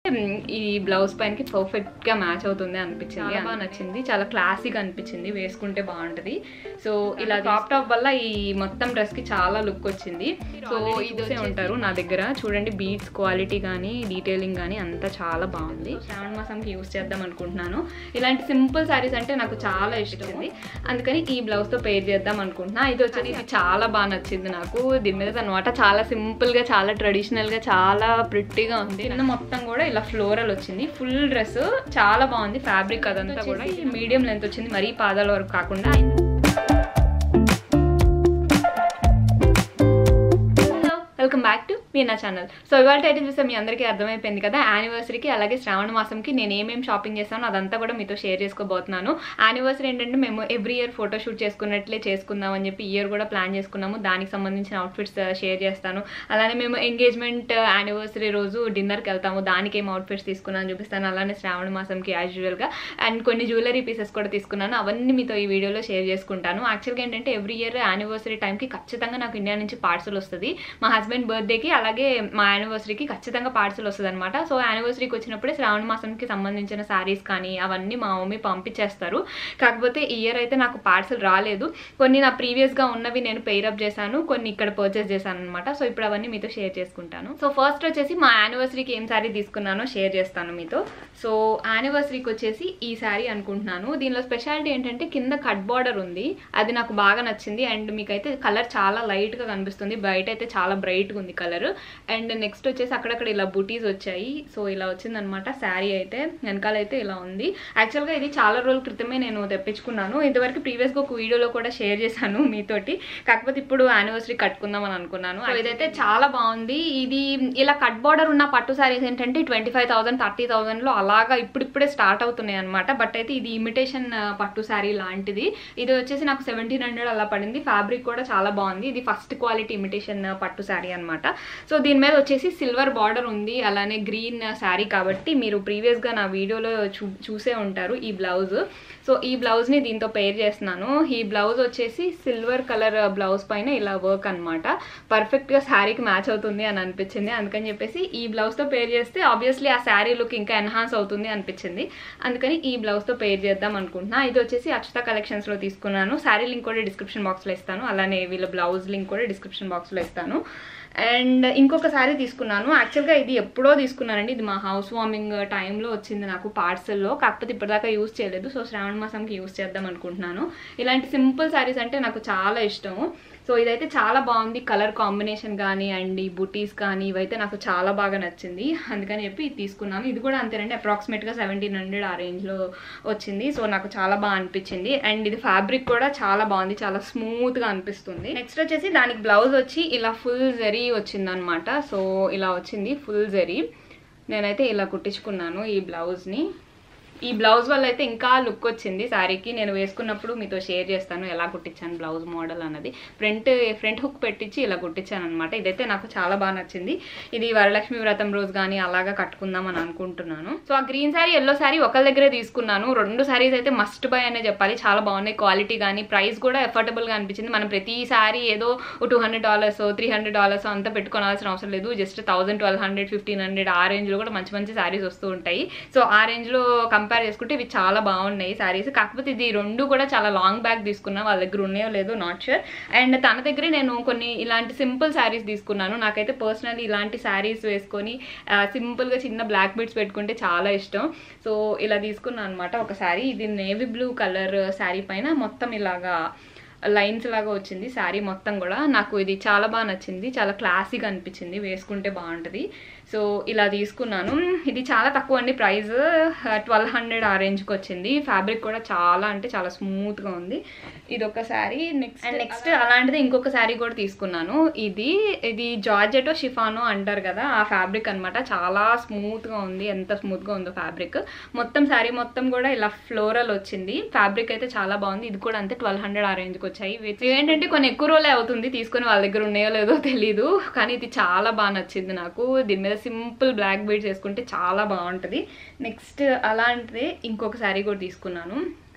మ్, ఈ బ్లౌజ్ పైనకి పర్ఫెక్ట్ గా మ్యాచ్ అవుతుంది అనిపించింది చాలా బాగా నచ్చింది చాలా క్లాసిక్ అనిపించింది వేసుకుంటే బాగుంటది సో ఇలా క్రాప్ టాప్ వల్ల ఈ మొత్తం డ్రెస్ కి చాలా లుక్ వచ్చింది సో ఇదే ఉంటారు నా దగ్గర చూడండి బీట్స్ క్వాలిటీ కానీ డీటెయిలింగ్ కానీ అంతా చాలా బాగుంది శ్రావణ మాసంకి యూస్ చేద్దాం అనుకుంటున్నాను ఇలాంటి సింపుల్ శారీస్ అంటే నాకు చాలా ఇష్టం అందుకని ఈ బ్లౌజ్ తో పేర్ చేద్దాం అనుకుంటున్నా ఇది వచ్చేసి ఇది చాలా బాగా నచ్చింది నాకు దీని మీద అనమాట చాలా సింపుల్ గా చాలా ట్రెడిషనల్ గా చాలా ప్రిట్టిగా ఉంది కింద మొత్తం కూడా ఇలా ఫ్లోరల్ వచ్చింది ఫుల్ డ్రెస్ చాలా బాగుంది ఫ్యాబ్రిక్ అదంతా కూడా మీడియం లెంత్ వచ్చింది మరీ పాదాల వరకు కాకుండా హలో వెల్కమ్ బ్యాక్ టు మీ నా ఛానల్ సో ఇవాళ టైటిల్ చూస్తే మీ అందరికీ అర్థమైపోయింది కదా యానివర్సరీకి అలాగే శ్రావణ మాసంకి నేను ఏమేమి షాపింగ్ చేస్తానో అదంతా కూడా మీతో షేర్ చేసుకోబోతున్నాను యానివర్సరీ ఏంటంటే మేము ఎవ్రీ ఇయర్ ఫోటో షూట్ చేసుకున్నట్లే చేసుకుందాం అని చెప్పి ఇయర్ కూడా ప్లాన్ చేసుకున్నాము దానికి సంబంధించిన అవుట్ఫిట్స్ షేర్ చేస్తాను అలానే మేము ఎంగేజ్మెంట్ యానివర్సరీ రోజు డిన్నర్కి వెళ్తాము దానికి ఏం అవుట్ఫిట్స్ తీసుకున్నాను చూపిస్తాను అలానే శ్రావణ మాసంకి యాజ్ యూజువల్గా అండ్ కొన్ని జ్యువెలరీ పీసెస్ కూడా తీసుకున్నాను అవన్నీ మీతో ఈ వీడియోలో షేర్ చేసుకుంటాను యాక్చువల్గా ఏంటంటే ఎవ్రీ ఇయర్ యానివర్సరీ టైంకి ఖచ్చితంగా నాకు ఇండియా నుంచి పార్సల్ వస్తుంది మా హస్బెండ్ బర్త్డేకి అలాగే మా యానివర్సరీకి ఖచ్చితంగా పార్సల్ వస్తుంది అనమాట సో యానివర్సరీకి వచ్చినప్పుడే శ్రావణ మాసంకి సంబంధించిన శారీస్ కానీ అవన్నీ మా మమ్మీ పంపించేస్తారు కాకపోతే ఈ ఇయర్ అయితే నాకు పార్సల్ రాలేదు కొన్ని నా ప్రీవియస్గా ఉన్నవి నేను పెయిరప్ చేశాను కొన్ని ఇక్కడ పర్చేస్ చేశాను అనమాట సో ఇప్పుడు అవన్నీ మీతో షేర్ చేసుకుంటాను సో ఫస్ట్ వచ్చేసి మా యానివర్సరీకి ఏం శారీ తీసుకున్నానో షేర్ చేస్తాను మీతో సో యానివర్సరీకి వచ్చేసి ఈ శారీ అనుకుంటున్నాను దీనిలో స్పెషాలిటీ ఏంటంటే కింద కట్ బార్డర్ ఉంది అది నాకు బాగా నచ్చింది అండ్ మీకైతే కలర్ చాలా లైట్గా కనిపిస్తుంది బయట అయితే చాలా బ్రైట్గా ఉంది కలర్ అండ్ నెక్స్ట్ వచ్చేసి అక్కడక్కడ ఇలా బుటీస్ వచ్చాయి సో ఇలా వచ్చిందనమాట శారీ అయితే వెనకాల అయితే ఇలా ఉంది యాక్చువల్గా ఇది చాలా రోజుల క్రితమే నేను తెప్పించుకున్నాను ఇంతవరకు ప్రీవియస్గా ఒక వీడియోలో కూడా షేర్ చేశాను మీతోటి కాకపోతే ఇప్పుడు యానివర్సరీ కట్టుకుందాం అని అనుకున్నాను సో ఇదైతే చాలా బాగుంది ఇది ఇలా కట్ బార్డర్ ఉన్న పట్టు శారీస్ ఏంటంటే ట్వంటీ ఫైవ్ థౌసండ్ థర్టీ థౌసండ్లో అలాగా ఇప్పుడిప్పుడే స్టార్ట్ అవుతున్నాయి అనమాట బట్ అయితే ఇది ఇమిటేషన్ పట్టు శారీ లాంటిది ఇది వచ్చేసి నాకు సెవెంటీన్ హండ్రెడ్ అలా పడింది ఫ్యాబ్రిక్ కూడా చాలా బాగుంది ఇది ఫస్ట్ క్వాలిటీ ఇమిటేషన్ పట్టు శారీ అనమాట సో దీని మీద వచ్చేసి సిల్వర్ బార్డర్ ఉంది అలానే గ్రీన్ శారీ కాబట్టి మీరు ప్రీవియస్గా నా వీడియోలో చూ చూసే ఉంటారు ఈ బ్లౌజ్ సో ఈ బ్లౌజ్ని దీంతో పేర్ చేస్తున్నాను ఈ బ్లౌజ్ వచ్చేసి సిల్వర్ కలర్ బ్లౌజ్ పైన ఇలా వర్క్ అనమాట పర్ఫెక్ట్గా శారీకి మ్యాచ్ అవుతుంది అని అనిపించింది అందుకని చెప్పేసి ఈ బ్లౌజ్తో పేర్ చేస్తే ఆబ్వియస్లీ ఆ శారీ లుక్ ఇంకా ఎన్హాన్స్ అవుతుంది అనిపించింది అందుకని ఈ బ్లౌజ్తో పేర్ చేద్దాం అనుకుంటున్నా ఇది వచ్చేసి అక్షత కలెక్షన్స్లో తీసుకున్నాను శారీ లింక్ కూడా డిస్క్రిప్షన్ బాక్స్లో ఇస్తాను అలానే వీళ్ళ బ్లౌజ్ లింక్ కూడా డిస్క్రిప్షన్ బాక్స్లో ఇస్తాను అండ్ ఇంకొక శారీ తీసుకున్నాను యాక్చువల్గా ఇది ఎప్పుడో తీసుకున్నానండి ఇది మా హౌస్ వార్మింగ్ టైంలో వచ్చింది నాకు పార్సల్లో కాకపోతే ఇప్పటిదాకా యూస్ చేయలేదు సో శ్రావణ మాసంకి యూస్ చేద్దాం అనుకుంటున్నాను ఇలాంటి సింపుల్ శారీస్ అంటే నాకు చాలా ఇష్టము సో ఇదైతే చాలా బాగుంది కలర్ కాంబినేషన్ కానీ అండ్ ఈ బుటీస్ కానీ ఇవైతే నాకు చాలా బాగా నచ్చింది అందుకని చెప్పి ఇది తీసుకున్నాను ఇది కూడా అంతేనండి అప్రాక్సిమేట్గా సెవెంటీన్ హండ్రెడ్ ఆ రేంజ్లో వచ్చింది సో నాకు చాలా బాగా అనిపించింది అండ్ ఇది ఫ్యాబ్రిక్ కూడా చాలా బాగుంది చాలా స్మూత్గా అనిపిస్తుంది నెక్స్ట్ వచ్చేసి దానికి బ్లౌజ్ వచ్చి ఇలా ఫుల్ జరీ వచ్చిందనమాట సో ఇలా వచ్చింది ఫుల్ జరీ నేనైతే ఇలా కుట్టించుకున్నాను ఈ బ్లౌజ్ని ఈ బ్లౌజ్ వల్ల అయితే ఇంకా లుక్ వచ్చింది శారీకి నేను వేసుకున్నప్పుడు మీతో షేర్ చేస్తాను ఎలా కుట్టించాను బ్లౌజ్ మోడల్ అన్నది ఫ్రంట్ ఫ్రంట్ హుక్ పెట్టించి ఇలా కుట్టించాను అనమాట ఇదైతే నాకు చాలా బాగా నచ్చింది ఇది వరలక్ష్మి వ్రతం రోజు కానీ అలాగా కట్టుకుందాం అని అనుకుంటున్నాను సో ఆ గ్రీన్ శారీ ఎల్లో శారీ ఒకరి దగ్గరే తీసుకున్నాను రెండు శారీస్ అయితే మస్ట్ బై అనే చెప్పాలి చాలా బాగున్నాయి క్వాలిటీ కానీ ప్రైస్ కూడా ఎఫోర్డబుల్గా అనిపించింది మనం ప్రతి శారీ ఏదో two hundred dollars three hundred dollars అంతా పెట్టుకోవాల్సిన అవసరం లేదు just thousand twelve hundred fifteen hundred ఆ రేంజ్లో కూడా మంచి మంచి శారీస్ వస్తూ ఉంటాయి సో ఆ రేంజ్లో కంపేర్ చేసుకుంటే ఇవి చాలా బాగున్నాయి శారీస్ కాకపోతే ఇది రెండు కూడా చాలా లాంగ్ బ్యాగ్ తీసుకున్నా వాళ్ళ దగ్గర ఉన్నాయో లేదో నాట్ షూర్ అండ్ తన దగ్గరే నేను కొన్ని ఇలాంటి సింపుల్ శారీస్ తీసుకున్నాను నాకైతే పర్సనల్లీ ఇలాంటి శారీస్ వేసుకొని సింపుల్గా చిన్న బ్లాక్ బీడ్స్ పెట్టుకుంటే చాలా ఇష్టం సో ఇలా తీసుకున్నాను అనమాట ఒక శారీ ఇది నేవీ బ్లూ కలర్ శారీ పైన మొత్తం ఇలాగా లైన్స్ లాగా వచ్చింది శారీ మొత్తం కూడా నాకు ఇది చాలా బాగా నచ్చింది చాలా క్లాసిక్ అనిపించింది వేసుకుంటే బాగుంటుంది సో ఇలా తీసుకున్నాను ఇది చాలా తక్కువ అండి ప్రైస్ ట్వెల్వ్ హండ్రెడ్ ఆ రేంజ్కి వచ్చింది ఫ్యాబ్రిక్ కూడా చాలా అంటే చాలా స్మూత్గా ఉంది ఇది ఒక శారీ నెక్స్ట్ అండ్ నెక్స్ట్ అలాంటిది ఇంకొక శారీ కూడా తీసుకున్నాను ఇది ఇది జార్జెటో షిఫానో అంటారు కదా ఆ ఫ్యాబ్రిక్ అనమాట చాలా స్మూత్గా ఉంది ఎంత స్మూత్గా ఉందో ఫ్యాబ్రిక్ మొత్తం శారీ మొత్తం కూడా ఇలా ఫ్లోరల్ వచ్చింది ఫ్యాబ్రిక్ అయితే చాలా బాగుంది ఇది కూడా అంతే ట్వెల్వ్ హండ్రెడ్ ఆ రేంజ్కి వచ్చాయి ఇవి ఏంటంటే కొన్ని ఎక్కువ రోజులే అవుతుంది తీసుకొని వాళ్ళ దగ్గర ఉన్నాయో లేదో తెలీదు కానీ ఇది చాలా బాగా నచ్చింది నాకు దీని మీద సింపుల్ బ్లాక్ బీడ్స్ వేసుకుంటే చాలా బాగుంటుంది నెక్స్ట్ అలాంటిదే ఇంకొక శారీ కూడా తీసుకున్నాను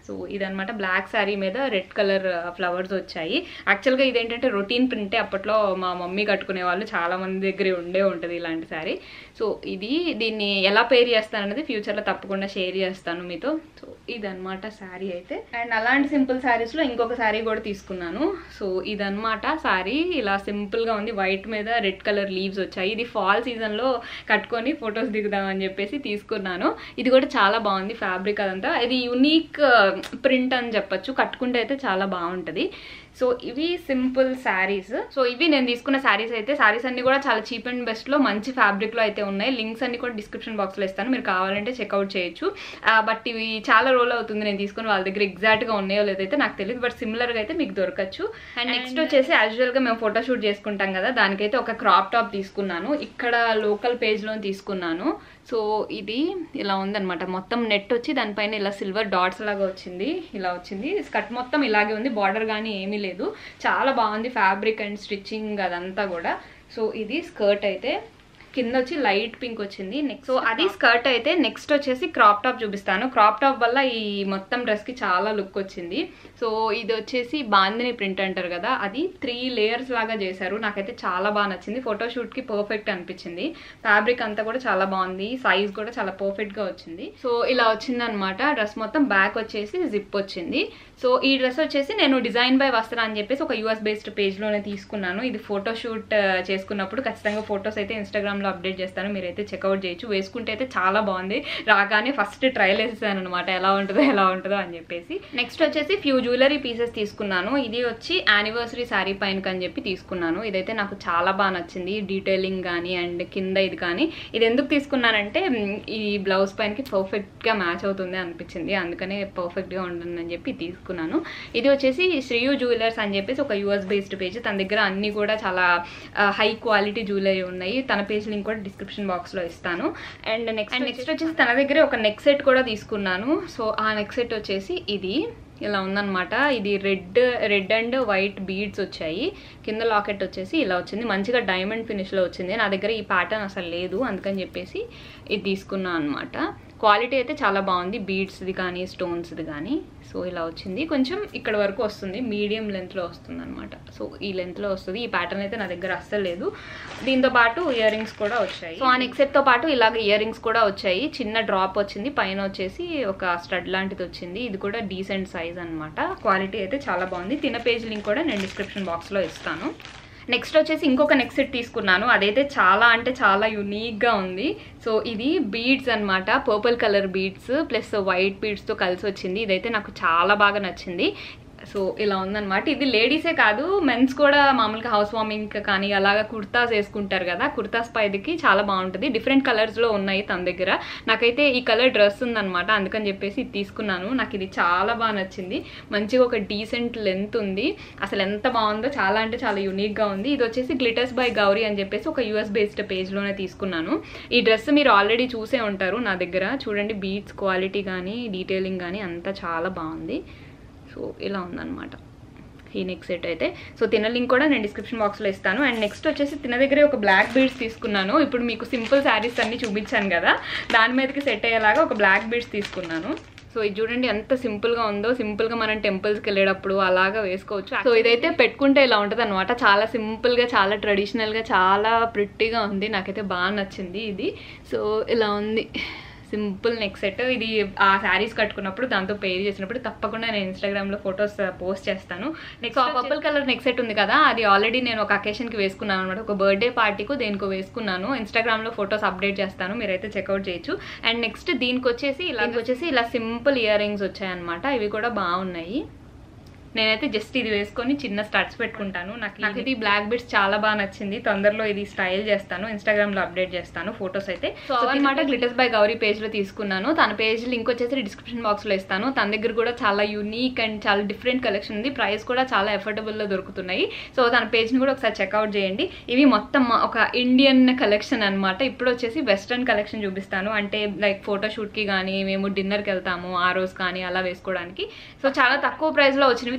సో ఇదనమాట బ్లాక్ శారీ మీద రెడ్ కలర్ ఫ్లవర్స్ వచ్చాయి యాక్చువల్గా ఇదేంటంటే రొటీన్ ప్రింటే అప్పట్లో మా మమ్మీ కట్టుకునే వాళ్ళు చాలా మంది దగ్గర ఉండే ఉంటుంది ఇలాంటి శారీ సో ఇది దీన్ని ఎలా పేర్ చేస్తాను అనేది ఫ్యూచర్లో తప్పకుండా షేర్ చేస్తాను మీతో సో ఇదనమాట శారీ అయితే అండ్ అలాంటి సింపుల్ శారీస్లో ఇంకొక శారీ కూడా తీసుకున్నాను సో ఇదనమాట శారీ ఇలా సింపుల్గా ఉంది వైట్ మీద రెడ్ కలర్ లీవ్స్ వచ్చాయి ఇది ఫాల్ సీజన్లో కట్టుకొని ఫొటోస్ దిగుదామని చెప్పేసి తీసుకున్నాను ఇది కూడా చాలా బాగుంది ఫ్యాబ్రిక్ అదంతా ఇది యునీక్ ప్రింట్ అని చెప్పొచ్చు కట్టుకుంటే అయితే చాలా బాగుంటుంది సో ఇవి సింపుల్ శారీస్ సో ఇవి నేను తీసుకున్న శారీస్ అయితే శారీస్ అన్ని కూడా చాలా చీప్ అండ్ బెస్ట్లో మంచి ఫ్యాబ్రిక్లో అయితే ఉన్నాయి లింక్స్ అన్ని కూడా డిస్క్రిప్షన్ బాక్స్లో ఇస్తాను మీరు కావాలంటే చెక్అవుట్ చేయొచ్చు బట్ ఇవి చాలా రోల్ అవుతుంది నేను తీసుకుని వాళ్ళ దగ్గర ఎగ్జాక్ట్గా ఉన్నాయో లేదైతే నాకు తెలియదు బట్ సిమిలర్గా అయితే మీకు దొరకచ్చు అండ్ నెక్స్ట్ వచ్చేసి యాజువల్గా మేము ఫోటో షూట్ చేసుకుంటాం కదా దానికైతే ఒక క్రాప్ టాప్ తీసుకున్నాను ఇక్కడ లోకల్ పేజ్లో తీసుకున్నాను సో ఇది ఇలా ఉందన్నమాట మొత్తం నెట్ వచ్చి దానిపైన ఇలా సిల్వర్ డాట్స్ లాగా వచ్చింది ఇలా వచ్చింది స్కర్ట్ మొత్తం ఇలాగే ఉంది బార్డర్ కానీ ఏమీ లేదు చాలా బాగుంది ఫ్యాబ్రిక్ అండ్ స్టిచ్చింగ్ అదంతా కూడా సో ఇది స్కర్ట్ అయితే కింద వచ్చి లైట్ పింక్ వచ్చింది నెక్స్ట్ సో అది స్కర్ట్ అయితే నెక్స్ట్ వచ్చేసి క్రాప్ టాప్ చూపిస్తాను క్రాప్ టాప్ వల్ల ఈ మొత్తం డ్రెస్కి చాలా లుక్ వచ్చింది సో ఇది వచ్చేసి బాందిని ప్రింట్ అంటారు కదా అది త్రీ లేయర్స్ లాగా చేశారు నాకైతే చాలా బాగా నచ్చింది ఫోటోషూట్కి పర్ఫెక్ట్ అనిపించింది ఫ్యాబ్రిక్ అంతా కూడా చాలా బాగుంది సైజ్ కూడా చాలా పర్ఫెక్ట్గా వచ్చింది సో ఇలా వచ్చింది అనమాట డ్రెస్ మొత్తం బ్యాక్ వచ్చేసి జిప్ వచ్చింది సో ఈ డ్రెస్ వచ్చేసి నేను డిజైన్ బై వస్త్ర అని చెప్పేసి ఒక యూఎస్ బేస్డ్ పేజ్లోనే తీసుకున్నాను ఇది ఫోటోషూట్ చేసుకున్నప్పుడు ఖచ్చితంగా ఫొటోస్ అయితే ఇన్స్టాగ్రామ్లో అప్డేట్ చేస్తాను మీరైతే చెక్అవుట్ చేయొచ్చు వేసుకుంటే అయితే చాలా బాగుంది రాగానే ఫస్ట్ ట్రయల్ వేసేసాను అనమాట ఎలా ఉంటుందో ఎలా ఉంటుందో అని చెప్పేసి నెక్స్ట్ వచ్చేసి ఫ్యూ జ్యువెలరీ పీసెస్ తీసుకున్నాను ఇది వచ్చి యానివర్సరీ శారీ పైన అని చెప్పి తీసుకున్నాను ఇదైతే నాకు చాలా బాగా నచ్చింది డీటెయిలింగ్ కానీ అండ్ కింద ఇది కానీ ఇది ఎందుకు తీసుకున్నానంటే మ్, ఈ బ్లౌజ్ పైనకి పర్ఫెక్ట్గా మ్యాచ్ అవుతుంది అనిపించింది అందుకనే పర్ఫెక్ట్గా ఉంటుందని చెప్పి తీసుకున్నాను ఇది వచ్చేసి శ్రీయు జ్యువెలర్స్ అని చెప్పేసి ఒక యూఎస్ బేస్డ్ పేజ్ తన దగ్గర అన్ని కూడా చాలా హై క్వాలిటీ జ్యువెలరీ ఉన్నాయి తన పేజ్ లింక్ కూడా డిస్క్రిప్షన్ బాక్స్లో ఇస్తాను అండ్ నెక్స్ట్ అండ్ నెక్స్ట్ వచ్చేసి తన దగ్గర ఒక నెక్ సెట్ కూడా తీసుకున్నాను సో ఆ నెక్ సెట్ వచ్చేసి ఇది ఇలా ఉందన్నమాట ఇది red red and white beads వచ్చాయి కింద లాకెట్ వచ్చేసి ఇలా వచ్చింది మంచిగా డైమండ్ ఫినిష్లో వచ్చింది నా దగ్గర ఈ ప్యాటర్న్ అసలు లేదు అందుకని చెప్పేసి ఇది తీసుకున్నాను అనమాట క్వాలిటీ అయితే చాలా బాగుంది బీడ్స్ది కానీ స్టోన్స్ది కానీ సో ఇలా వచ్చింది కొంచెం ఇక్కడ వరకు వస్తుంది మీడియం లెంత్లో వస్తుంది అనమాట సో ఈ లెంత్లో వస్తుంది ఈ ప్యాటర్న్ అయితే నా దగ్గర అస్సలు లేదు దీంతో పాటు ఇయర్ రింగ్స్ కూడా వచ్చాయి సో ఆ నెక్ సెట్తో పాటు ఇలాగ ఇయర్ రింగ్స్ కూడా వచ్చాయి చిన్న డ్రాప్ వచ్చింది పైన వచ్చేసి ఒక స్టడ్ లాంటిది వచ్చింది ఇది కూడా డీసెంట్ సైజ్ అనమాట క్వాలిటీ అయితే చాలా బాగుంది తిన పేజ్ లింక్ కూడా నేను డిస్క్రిప్షన్ బాక్స్లో ఇస్తాను నెక్స్ట్ వచ్చేసి ఇంకొక నెక్ సెట్ తీసుకున్నాను అదైతే చాలా అంటే చాలా యునీక్గా ఉంది సో ఇది బీడ్స్ అన్నమాట purple colour beads plus white బీడ్స్తో కలిసి వచ్చింది ఇదైతే నాకు చాలా బాగా నచ్చింది సో ఇలా ఉందన్నమాట ఇది లేడీసే కాదు మెన్స్ కూడా మామూలుగా హౌస్ వార్మింగ్ కానీ అలాగా కుర్తాస్ వేసుకుంటారు కదా కుర్తాస్ పైదికి చాలా బాగుంటుంది డిఫరెంట్ కలర్స్లో ఉన్నాయి తన దగ్గర నాకైతే ఈ కలర్ డ్రెస్ ఉందన్నమాట అందుకని చెప్పేసి ఇది తీసుకున్నాను నాకు ఇది చాలా బాగా నచ్చింది మంచిగా ఒక డీసెంట్ లెంత్ ఉంది అసలు ఎంత బాగుందో చాలా అంటే చాలా యూనిక్గా ఉంది ఇది వచ్చేసి గ్లిటర్స్ బై గౌరీ అని చెప్పేసి ఒక యూఎస్ బేస్డ్ పేజ్లోనే తీసుకున్నాను ఈ డ్రెస్ మీరు ఆల్రెడీ చూసే ఉంటారు నా దగ్గర చూడండి బీట్స్ క్వాలిటీ కానీ డీటెయిలింగ్ కానీ అంతా చాలా బాగుంది సో ఇలా ఉందన్నమాట ఈ నెక్ సెట్ అయితే సో తిన లింక్ కూడా నేను డిస్క్రిప్షన్ బాక్స్లో ఇస్తాను అండ్ నెక్స్ట్ వచ్చేసి తిన దగ్గరే ఒక బ్లాక్ బీడ్స్ తీసుకున్నాను ఇప్పుడు మీకు సింపుల్ శారీస్ అన్ని చూపించాను కదా దాని మీదకి సెట్ అయ్యేలాగా ఒక బ్లాక్ బీడ్స్ తీసుకున్నాను సో ఇది చూడండి ఎంత సింపుల్గా ఉందో సింపుల్గా మనం టెంపుల్స్కి వెళ్ళేటప్పుడు అలాగా వేసుకోవచ్చు సో ఇదైతే పెట్టుకుంటే ఇలా ఉంటుంది అనమాట చాలా సింపుల్గా చాలా ట్రెడిషనల్గా చాలా ప్రిట్టిగా ఉంది నాకైతే బాగా నచ్చింది ఇది సో ఇలా ఉంది సింపుల్ నెక్ సెట్ ఇది ఆ శారీస్ కట్టుకున్నప్పుడు దాంతో పేర్ చేసినప్పుడు తప్పకుండా నేను ఇన్స్టాగ్రామ్లో ఫొటోస్ పోస్ట్ చేస్తాను నెక్స్ట్ ఆ పర్పుల్ కలర్ నెక్ సెట్ ఉంది కదా అది ఆల్రెడీ నేను ఒక అకేషన్కి వేసుకున్నాను అనమాట ఒక బర్త్డే పార్టీకు దేనికో వేసుకున్నాను ఇన్స్టాగ్రామ్లో ఫొటోస్ అప్డేట్ చేస్తాను మీరైతే చెక్అవుట్ చేయొచ్చు అండ్ నెక్స్ట్ దీనికి వచ్చేసి ఇలా దీనికి వచ్చేసి ఇలా సింపుల్ ఇయర్ రింగ్స్ వచ్చాయన్నమాట ఇవి కూడా బాగున్నాయి నేనైతే జస్ట్ ఇది వేసుకొని చిన్న స్టడ్స్ పెట్టుకుంటాను నాకు నాకు ఇది బ్లాక్ బిట్స్ చాలా బాగా నచ్చింది తొందరలో ఇది స్టైల్ చేస్తాను ఇన్స్టాగ్రామ్ లో అప్డేట్ చేస్తాను ఫొటోస్ అయితే సో అనమాట గ్లిటర్స్ బై గౌరీ పేజ్ లో తీసుకున్నాను తన పేజ్ లింక్ వచ్చేసి డిస్క్రిప్షన్ బాక్స్ లో ఇస్తాను తన దగ్గర కూడా చాలా యూనిక్ అండ్ చాలా డిఫరెంట్ కలెక్షన్ ఉంది ప్రైస్ కూడా చాలా అఫోర్డబుల్ లో దొరుకుతున్నాయి సో తన పేజ్ ని కూడా ఒకసారి చెక్అవుట్ చేయండి ఇవి మొత్తం ఒక ఇండియన్ కలెక్షన్ అన్నమాట ఇప్పుడు వచ్చేసి వెస్ట్రన్ కలెక్షన్ చూపిస్తాను అంటే లైక్ ఫోటోషూట్ కి కానీ మేము డిన్నర్కి వెళ్తాము ఆ రోజు కానీ అలా వేసుకోవడానికి సో చాలా తక్కువ ప్రైస్ లో వచ్చినవి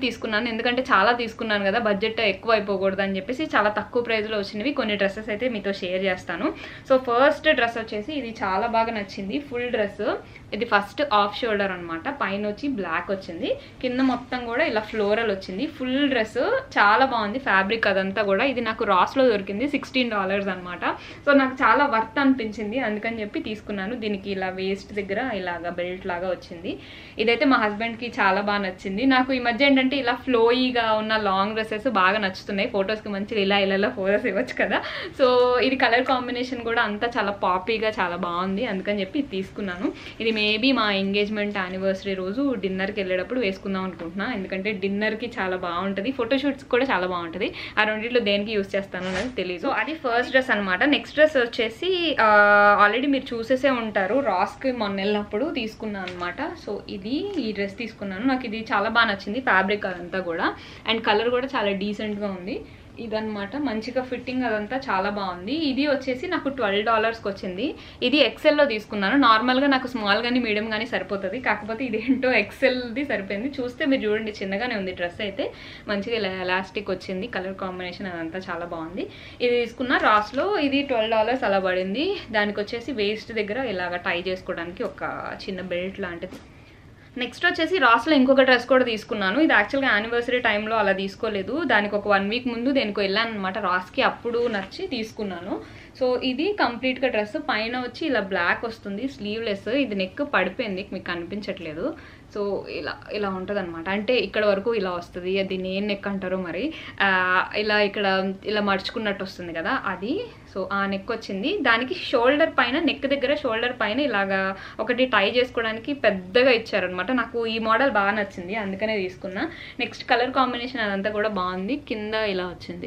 తీసుకున్నాను ఎందుకంటే చాలా తీసుకున్నాను కదా బడ్జెట్ ఎక్కువ అయిపోకూడదు అని చెప్పేసి చాలా తక్కువ ప్రైస్లో వచ్చినవి కొన్ని డ్రెస్సెస్ అయితే మీతో షేర్ చేస్తాను సో ఫస్ట్ డ్రెస్ వచ్చేసి ఇది చాలా బాగా నచ్చింది ఫుల్ డ్రెస్ ఇది ఫస్ట్ ఆఫ్ షోల్డర్ అనమాట పైన వచ్చి బ్లాక్ వచ్చింది కింద మొత్తం కూడా ఇలా ఫ్లోరల్ వచ్చింది ఫుల్ డ్రెస్ చాలా బాగుంది ఫ్యాబ్రిక్ అదంతా కూడా ఇది నాకు రాస్లో దొరికింది సిక్స్టీన్ డాలర్స్ అనమాట సో నాకు చాలా వర్త్ అనిపించింది అందుకని చెప్పి తీసుకున్నాను దీనికి ఇలా వేస్ట్ దగ్గర ఇలాగా బెల్ట్ లాగా వచ్చింది ఇదైతే మా హస్బెండ్కి చాలా బాగా నచ్చింది నాకు ఈ మధ్య ఏంటంటే ఇలా ఫ్లోయిగా ఉన్న లాంగ్ డ్రెస్సెస్ బాగా నచ్చుతున్నాయి ఫొటోస్కి మంచిగా ఇలా ఇలా ఇలా ఫోటోస్ ఇవ్వచ్చు కదా సో ఇది కలర్ కాంబినేషన్ కూడా అంతా చాలా పాపీగా చాలా బాగుంది అందుకని చెప్పి ఇది తీసుకున్నాను ఇది మేబీ మా ఎంగేజ్మెంట్ యానివర్సరీ రోజు డిన్నర్కి వెళ్ళేటప్పుడు వేసుకుందాం అనుకుంటున్నా ఎందుకంటే డిన్నర్కి చాలా బాగుంటుంది ఫోటోషూట్స్ కూడా చాలా బాగుంటుంది ఆ రెండింటిలో దేనికి యూస్ చేస్తాను అనేది తెలియదు సో అది ఫస్ట్ డ్రెస్ అనమాట నెక్స్ట్ డ్రెస్ వచ్చేసి ఆల్రెడీ మీరు చూసేసే ఉంటారు రాస్కి మొన్న వెళ్ళినప్పుడు తీసుకున్నాను అనమాట సో ఇది ఈ డ్రెస్ తీసుకున్నాను నాకు ఇది చాలా బాగా నచ్చింది ఫ్యాబ్రిక్ అదంతా కూడా అండ్ కలర్ కూడా చాలా డీసెంట్గా ఉంది ఇదనమాట మంచిగా ఫిట్టింగ్ అదంతా చాలా బాగుంది ఇది వచ్చేసి నాకు ట్వెల్వ్ డాలర్స్కి వచ్చింది ఇది ఎక్సెల్లో తీసుకున్నాను నార్మల్గా నాకు స్మాల్ కానీ మీడియం కానీ సరిపోతుంది కాకపోతే ఇది ఏంటో ఎక్సెల్ది సరిపోయింది చూస్తే మీరు చూడండి చిన్నగానే ఉంది డ్రెస్ అయితే మంచిగా ఇలా ఎలాస్టిక్ వచ్చింది కలర్ కాంబినేషన్ అదంతా చాలా బాగుంది ఇది తీసుకున్న రాస్లో ఇది ట్వెల్వ్ డాలర్స్ అలా పడింది దానికి వచ్చేసి వేస్ట్ దగ్గర ఇలాగ టై చేసుకోవడానికి ఒక చిన్న బెల్ట్ లాంటిది నెక్స్ట్ వచ్చేసి రాస్లో ఇంకొక డ్రెస్ కూడా తీసుకున్నాను ఇది యాక్చువల్గా యానివర్సరీ టైంలో అలా తీసుకోలేదు దానికి ఒక వన్ వీక్ ముందు దేనికి వెళ్ళాను అనమాట రాస్కి అప్పుడు నచ్చి తీసుకున్నాను సో ఇది కంప్లీట్గా డ్రెస్ పైన వచ్చి ఇలా బ్లాక్ వస్తుంది స్లీవ్లెస్ ఇది నెక్ పడిపోయింది మీకు కనిపించట్లేదు సో ఇలా ఇలా ఉంటుంది అనమాట అంటే ఇక్కడ వరకు ఇలా వస్తుంది అది నేను నెక్ అంటారో మరి ఆ, ఇలా ఇక్కడ ఇలా మడుచుకున్నట్టు వస్తుంది కదా అది సో ఆ నెక్ వచ్చింది దానికి షోల్డర్ పైన నెక్ దగ్గర షోల్డర్ పైన ఇలాగా ఒకటి టై చేసుకోవడానికి పెద్దగా ఇచ్చారనమాట నాకు ఈ మోడల్ బాగా నచ్చింది అందుకనే తీసుకున్నా నెక్స్ట్ కలర్ కాంబినేషన్ అదంతా కూడా బాగుంది కింద ఇలా వచ్చింది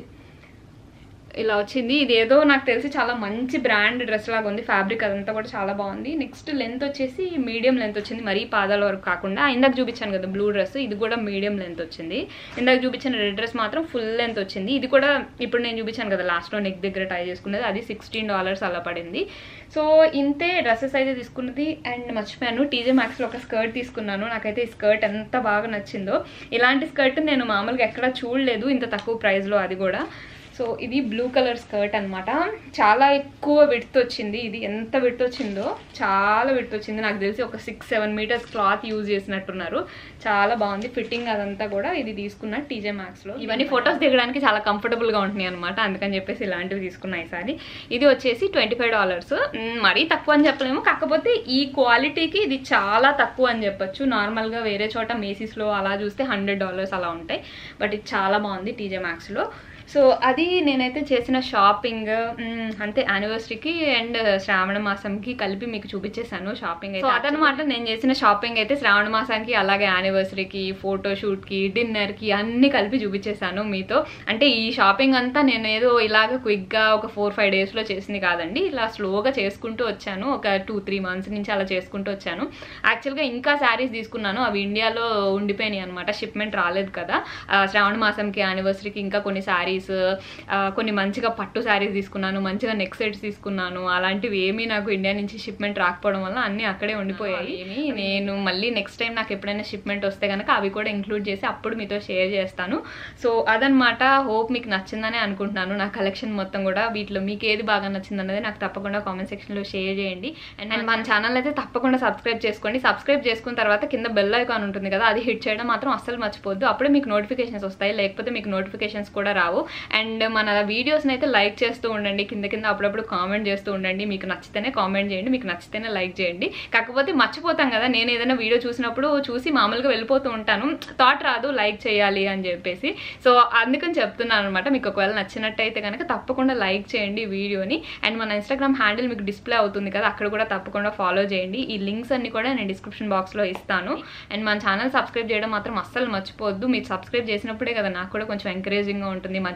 ఇలా వచ్చింది ఇది ఏదో నాకు తెలిసి చాలా మంచి బ్రాండ్ డ్రెస్ లాగా ఉంది ఫ్యాబ్రిక్ అదంతా కూడా చాలా బాగుంది నెక్స్ట్ లెంత్ వచ్చేసి మీడియం లెంత్ వచ్చింది మరీ పాదాల వరకు కాకుండా ఇందాక చూపించాను కదా బ్లూ డ్రెస్ ఇది కూడా మీడియం లెంత్ వచ్చింది ఇందాక చూపించిన రెడ్ డ్రెస్ మాత్రం ఫుల్ లెంత్ వచ్చింది ఇది కూడా ఇప్పుడు నేను చూపించాను కదా లాస్ట్లో నెక్ దగ్గర టై చేసుకున్నది అది సిక్స్టీన్ డాలర్స్ అలా పడింది సో ఇంతే డ్రెస్సెస్ అయితే తీసుకున్నది అండ్ మర్చిపోయాను టీజే మ్యాక్స్లో ఒక స్కర్ట్ తీసుకున్నాను నాకైతే ఈ స్కర్ట్ ఎంత బాగా నచ్చిందో ఇలాంటి స్కర్ట్ నేను మామూలుగా ఎక్కడా చూడలేదు ఇంత తక్కువ ప్రైస్లో అది కూడా సో ఇది బ్లూ కలర్ స్కర్ట్ అన్నమాట చాలా ఎక్కువ విడ్త్ వచ్చింది ఇది ఎంత విడ్త్ వచ్చిందో చాలా విడ్త్ వచ్చింది నాకు తెలిసి ఒక six seven metres cloth use చేసినట్టున్నారు చాలా బాగుంది ఫిట్టింగ్ అదంతా కూడా ఇది తీసుకున్న టీజే మ్యాక్స్లో ఇవన్నీ ఫొటోస్ దిగడానికి చాలా కంఫర్టబుల్గా ఉంటున్నాయి అనమాట అందుకని చెప్పేసి ఇలాంటివి తీసుకున్నా ఈసారి ఇది వచ్చేసి ట్వంటీ ఫైవ్ డాలర్స్ మరీ తక్కువ అని చెప్పలేము కాకపోతే ఈ క్వాలిటీకి ఇది చాలా తక్కువ అని చెప్పొచ్చు నార్మల్గా వేరే చోట మేసీస్లో అలా చూస్తే హండ్రెడ్ డాలర్స్ అలా ఉంటాయి బట్ ఇది చాలా బాగుంది టీజే మ్యాక్స్లో సో అది నేనైతే చేసిన షాపింగ్ మ్, అంతే యానివర్సరీకి అండ్ శ్రావణ మాసంకి కలిపి మీకు చూపించేశాను షాపింగ్ అయితే అదనమాట నేను చేసిన షాపింగ్ అయితే శ్రావణ మాసానికి అలాగే యానివర్సరీకి ఫోటో షూట్కి డిన్నర్కి అన్ని కలిపి చూపించేశాను మీతో అంటే ఈ షాపింగ్ అంతా నేను ఏదో ఇలాగ క్విక్గా ఒక ఫోర్ ఫైవ్ డేస్లో చేసింది కాదండి ఇలా స్లోగా చేసుకుంటూ వచ్చాను ఒక టూ త్రీ మంత్స్ నుంచి అలా చేసుకుంటూ వచ్చాను యాక్చువల్గా ఇంకా శారీస్ తీసుకున్నాను అవి ఇండియాలో ఉండిపోయినాయి అనమాట షిప్మెంట్ రాలేదు కదా ఆ, శ్రావణ మాసంకి యానివర్సరీకి ఇంకా కొన్ని శారీస్ కొన్ని మంచిగా పట్టు శారీస్ తీసుకున్నాను మంచిగా నెక్ సెట్స్ తీసుకున్నాను అలాంటివి ఏమీ నాకు ఇండియా నుంచి షిప్మెంట్ రాకపోవడం వల్ల అన్నీ అక్కడే ఉండిపోయాయి ఏమి నేను మళ్ళీ నెక్స్ట్ టైం నాకు ఎప్పుడైనా షిప్మెంట్ వస్తే కనుక అవి కూడా ఇంక్లూడ్ చేసి అప్పుడు మీతో షేర్ చేస్తాను సో అదనమాట హోప్ మీకు నచ్చిందనే అనుకుంటున్నాను నా కలెక్షన్ మొత్తం కూడా వీటిలో మీకు ఏది బాగా నచ్చింది అన్నది నాకు తప్పకుండా కామెంట్ సెక్షన్లో షేర్ చేయండి అండ్ అండ్ మన ఛానల్ అయితే తప్పకుండా సబ్స్క్రైబ్ చేసుకోండి సబ్స్క్రైబ్ చేసుకున్న తర్వాత కింద బెల్ ఐకాన్ ఉంటుంది కదా అది హిట్ చేయడం మాత్రం అస్సలు మర్చిపోద్దు అప్పుడే మీకు నోటిఫికేషన్స్ వస్తాయి లేకపోతే మీకు నోటిఫికేషన్స్ కూడా రావు అండ్ మన వీడియోస్ని అయితే లైక్ చేస్తూ ఉండండి కింద కింద అప్పుడప్పుడు కామెంట్ చేస్తూ ఉండండి మీకు నచ్చితేనే కామెంట్ చేయండి మీకు నచ్చితేనే లైక్ చేయండి కాకపోతే మర్చిపోతాం కదా నేను ఏదైనా వీడియో చూసినప్పుడు చూసి మామూలుగా వెళ్ళిపోతూ ఉంటాను థాట్ రాదు లైక్ చేయాలి అని చెప్పేసి సో అందుకని చెప్తున్నాను అనమాట మీకు ఒకవేళ నచ్చినట్టయితే కనుక తప్పకుండా లైక్ చేయండి ఈ వీడియోని అండ్ మన ఇన్స్టాగ్రామ్ హ్యాండిల్ మీకు డిస్ప్లే అవుతుంది కదా అక్కడ కూడా తప్పకుండా ఫాలో చేయండి ఈ లింక్స్ అన్ని కూడా నేను డిస్క్రిప్షన్ బాక్స్లో ఇస్తాను అండ్ మన ఛానల్ సబ్స్క్రైబ్ చేయడం మాత్రం అస్సలు మర్చిపోవద్దు మీరు సబ్స్క్రైబ్ చేసినప్పుడే కదా నాకు కూడా కొంచెం ఎంకరేజింగ్గా ఉంటుంది మా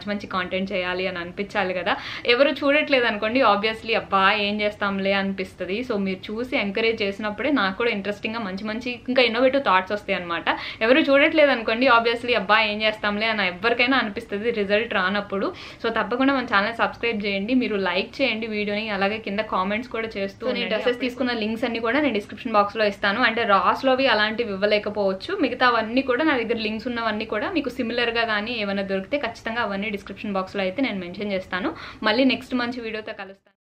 మంచి మంచి కాంటెంట్ చేయాలి అని అనిపించాలి కదా ఎవరు చూడట్లేదు అనుకోండి ఆబ్వియస్లీ అబ్బా ఏం చేస్తాంలే అనిపిస్తుంది సో మీరు చూసి ఎంకరేజ్ చేసినప్పుడే నాకు కూడా ఇంట్రెస్టింగ్గా మంచి మంచి ఇంకా ఇన్నోవేటివ్ థాట్స్ వస్తాయి అనమాట ఎవరు చూడట్లేదు అనుకోండి ఆబ్వియస్లీ అబ్బా ఏం చేస్తాంలే అని ఎవరికైనా అనిపిస్తుంది రిజల్ట్ రానప్పుడు సో తప్పకుండా మన ఛానల్ సబ్స్క్రైబ్ చేయండి మీరు లైక్ చేయండి వీడియోని అలాగే కింద కామెంట్స్ కూడా చేస్తూ నేను డ్రెస్సెస్ తీసుకున్న లింక్స్ అన్ని కూడా నేను డిస్క్రిప్షన్ బాక్స్లో ఇస్తాను అంటే రాస్లోవి అలాంటివి ఇవ్వలేకపోవచ్చు మిగతావన్నీ కూడా నా దగ్గర లింక్స్ ఉన్నవన్నీ కూడా మీకు సిమిలర్గా కానీ ఏమైనా దొరికితే ఖచ్చితంగా అవన్నీ డిస్క్రిప్షన్ బాక్స్లో అయితే నేను మెన్షన్ చేస్తాను మళ్ళీ నెక్స్ట్ మంచి వీడియోతో కలుస్తాను